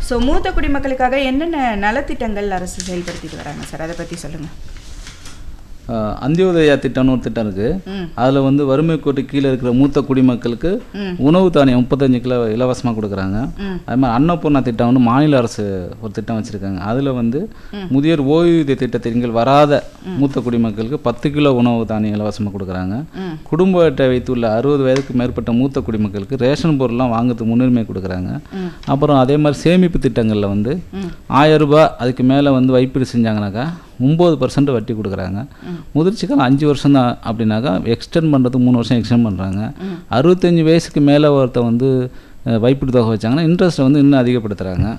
so மூத்த குடிமக்களுக்காக என்னென்ன நலத்திட்டங்கள் அரசு செயல்படுத்திட்டு வராங்க சார் அதை பற்றி சொல்லுங்கள் அஹ், அந்தியோதயா திட்டம்னு ஒரு திட்டம் இருக்குது ம் அதில் வந்து வறுமை கோட்டு கீழே இருக்கிற மூத்த குடிமக்களுக்கு ம் உணவு தானியம் முப்பத்தஞ்சு கிலோ இலவசமாக கொடுக்குறாங்க ம் அது மாதிரி அன்னபூர்ணா திட்டம் வந்து மாநில அரசு ஒரு திட்டம் வச்சுருக்காங்க அதில் வந்து முதியோர் ஓய்வூதிய திட்டத்தின் கீழ் வராத மூத்த குடிமக்களுக்கு பத்து கிலோ உணவு தானியம் இலவசமாக கொடுக்குறாங்க ம் குடும்ப அட்டை வைத்துள்ள அறுபது வயதுக்கு மேற்பட்ட மூத்த குடிமக்களுக்கு ரேஷன் பொருள்லாம் வாங்குறதுக்கு முன்னுரிமை கொடுக்குறாங்க ம் அப்புறம் அதே மாதிரி சேமிப்பு திட்டங்களில் வந்து ம் ஆயிரம் ரூபாய் அதுக்கு மேலே வந்து வைப்பீடு செஞ்சாங்கனாக்கா ஒம்பது பர்சன்ட் வட்டி கொடுக்குறாங்க முதிர்ச்சி காலம் அஞ்சு வருஷம் தான் அப்படின்னாக்கா எக்ஸ்டெண்ட் பண்ணுறதுக்கு மூணு வருஷம் எக்ஸ்டெண்ட் பண்ணுறாங்க அறுபத்தஞ்சு வயசுக்கு மேலே ஒருத்தன் வந்து அஹ், வைப்பீடு தொகை வச்சாங்கன்னா இன்ட்ரெஸ்ட்டை வந்து இன்னும் அதிகப்படுத்துகிறாங்க